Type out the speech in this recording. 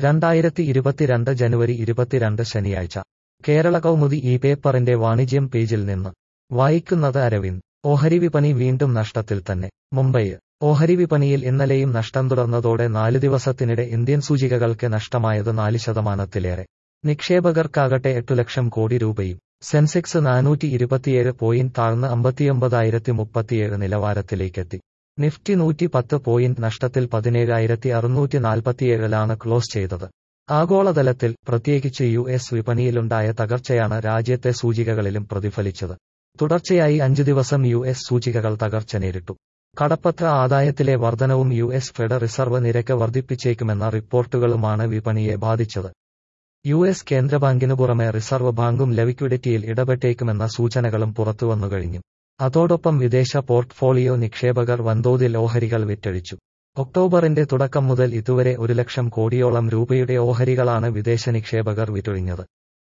രണ്ടായിരത്തി ഇരുപത്തിരണ്ട് ജനുവരി ഇരുപത്തിരണ്ട് ശനിയാഴ്ച കേരള കൗമുദി ഈ പേപ്പറിന്റെ വാണിജ്യം പേജിൽ നിന്ന് വായിക്കുന്നത് അരവിന്ദ് ഓഹരി വിപണി വീണ്ടും നഷ്ടത്തിൽ തന്നെ മുംബൈ ഓഹരി വിപണിയിൽ ഇന്നലെയും നഷ്ടം തുടർന്നതോടെ നാല് ദിവസത്തിനിടെ ഇന്ത്യൻ സൂചികകൾക്ക് നഷ്ടമായത് നാല് ശതമാനത്തിലേറെ നിക്ഷേപകർക്കാകട്ടെ എട്ടു ലക്ഷം കോടി രൂപയും സെൻസെക്സ് നാനൂറ്റി ഇരുപത്തിയേഴ് പോയിന്റ് താഴ്ന്ന് അമ്പത്തിയൊമ്പതായിരത്തി മുപ്പത്തിയേഴ് നിലവാരത്തിലേക്കെത്തി നിഫ്റ്റി നൂറ്റി പത്ത് പോയിന്റ് നഷ്ടത്തിൽ പതിനേഴായിരത്തി അറുന്നൂറ്റി നാൽപ്പത്തിയേഴിലാണ് ക്ലോസ് ചെയ്തത് ആഗോളതലത്തിൽ പ്രത്യേകിച്ച് യു എസ് വിപണിയിലുണ്ടായ തകർച്ചയാണ് രാജ്യത്തെ സൂചികകളിലും പ്രതിഫലിച്ചത് തുടർച്ചയായി അഞ്ചു ദിവസം യു എസ് സൂചികകൾ തകർച്ച നേരിട്ടു കടപ്പത്ര ആദായത്തിലെ വർധനവും യു എസ് ഫെഡ് റിസർവ് നിരക്ക് വർദ്ധിപ്പിച്ചേക്കുമെന്ന റിപ്പോർട്ടുകളുമാണ് വിപണിയെ ബാധിച്ചത് യു എസ് കേന്ദ്രബാങ്കിനു പുറമെ റിസർവ് ബാങ്കും ലിക്വിഡിറ്റിയിൽ ഇടപെട്ടേക്കുമെന്ന സൂചനകളും പുറത്തുവന്നുകഴിഞ്ഞു അതോടൊപ്പം വിദേശ പോർട്ട്ഫോളിയോ നിക്ഷേപകർ വൻതോതിൽ ഓഹരികൾ വിറ്റഴിച്ചു ഒക്ടോബറിന്റെ തുടക്കം മുതൽ ഇതുവരെ ഒരു ലക്ഷം കോടിയോളം രൂപയുടെ ഓഹരികളാണ് വിദേശ നിക്ഷേപകർ വിറ്റൊഴിഞ്ഞത്